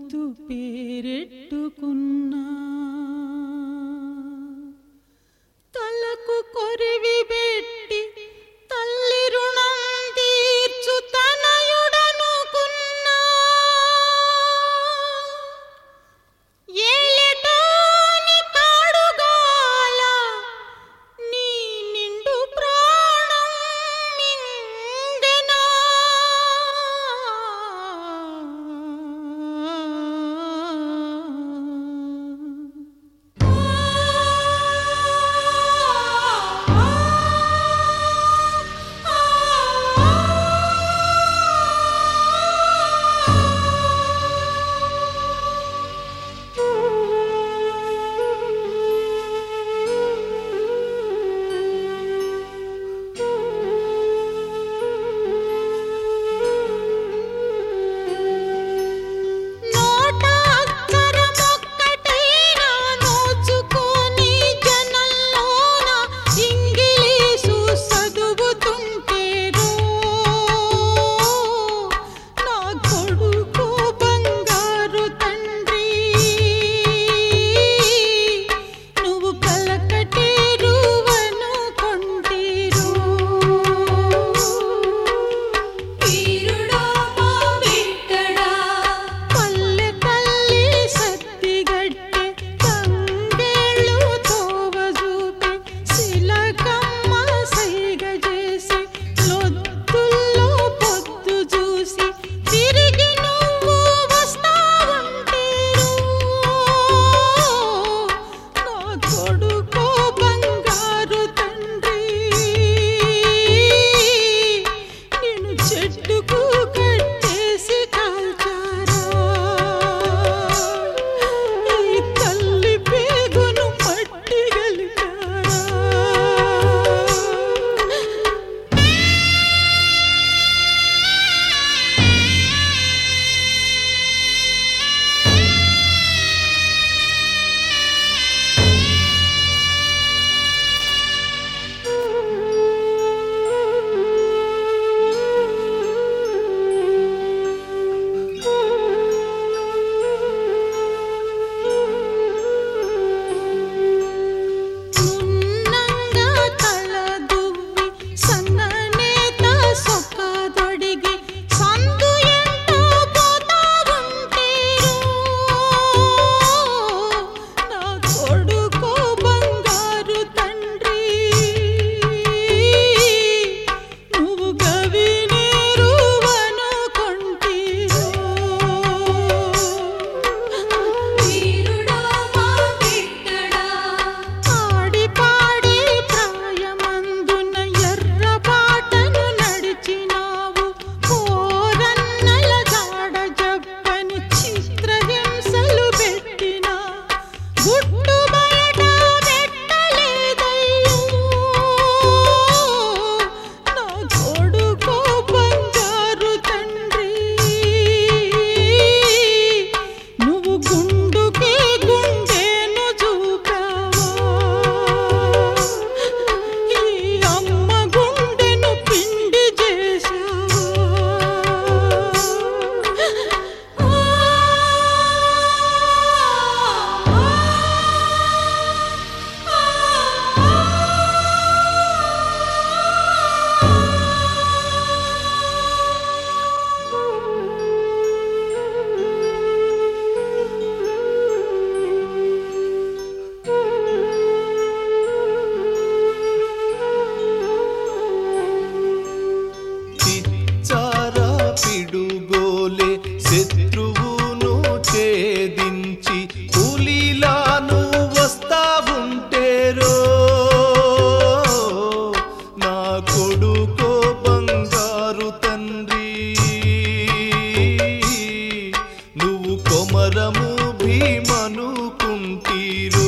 ముద్దు పేరెట్టుకున్నా తలకు కొరివి పెట్టి తల్లి రుణం తీర్చు తనయుడనుకున్నా ఏలిటోని కాడుగాల నీ నిండు ప్రాణం మింగెనా నోట అక్షరమొక్కటైనా నోచుకొని జనంలోన ఇంగిలీషు చదువుతుంటేరో నా కొడుకు బంగారు తండ్రి నువ్వు కలకటేరు అనుకొంటిరు వీరుడా మా బిడ్డడా పల్లె తల్లి సత్తిగట్టె తంగేళ్ళు తోవ చూపే శిలకమ్మ సైగ చేసి లొత్తుల్లో పొద్దు చూసి తిరిగి నువ్వు వస్తావంటేరు నా కొడుకో బంగారు తండ్రి నేను చెట్టుకు కట్టేసి కాల్చారా ఈ తల్లి పేగును మట్టి గలిపారా నున్నంగా తల దువ్వి సన్ననేత సొక్క దొడిగి సందు ఎంటో పోతా ఉంటేరు నా కొడుకో బంగారు తండ్రి నువ్వు గవి నీరు అనుకొంటిరు వీరుడా మా బిడ్డడా ఆడి పాడి ప్రాయమందున ఎర్ర బాటను నడిచినావు పోరన్నల జాడ జబ్బని చిత్రహింసలు పెట్టినా గుట్టు బయట పెట్టలేదయ్యో నా కొడుకో బంగారు తండ్రి నువ్వు గుండుకే గుండెను చూపావా ఈ అమ్మ గుండెను పిండి చేశావా చిచ్చారా పిడుగోలే శత్రువును ఛేదించి పులిలాను వస్తావుంటేరో నా కొడుకో బంగారు తండ్రి నువ్వు కొమరము భీమనుకుంటీరో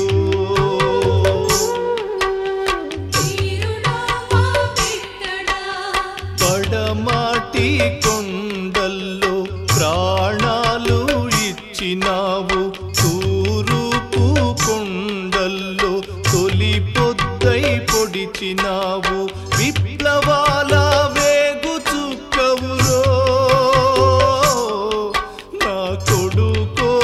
వీరుడా మా బిడ్డడా పడమాటి కొండల్లో ప్రాణాలు ఇచ్చినావు తూరుపు కొండల్లో తొలి పొద్దై పొడిచినావు విప్లవాల వేగు చుక్కవురో నా కొడుకో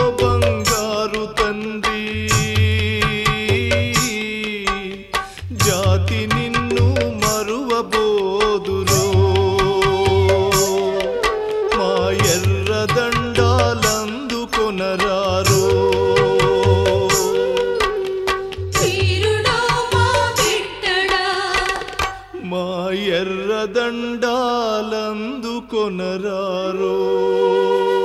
ఎర్రదండాలందుకొనరారో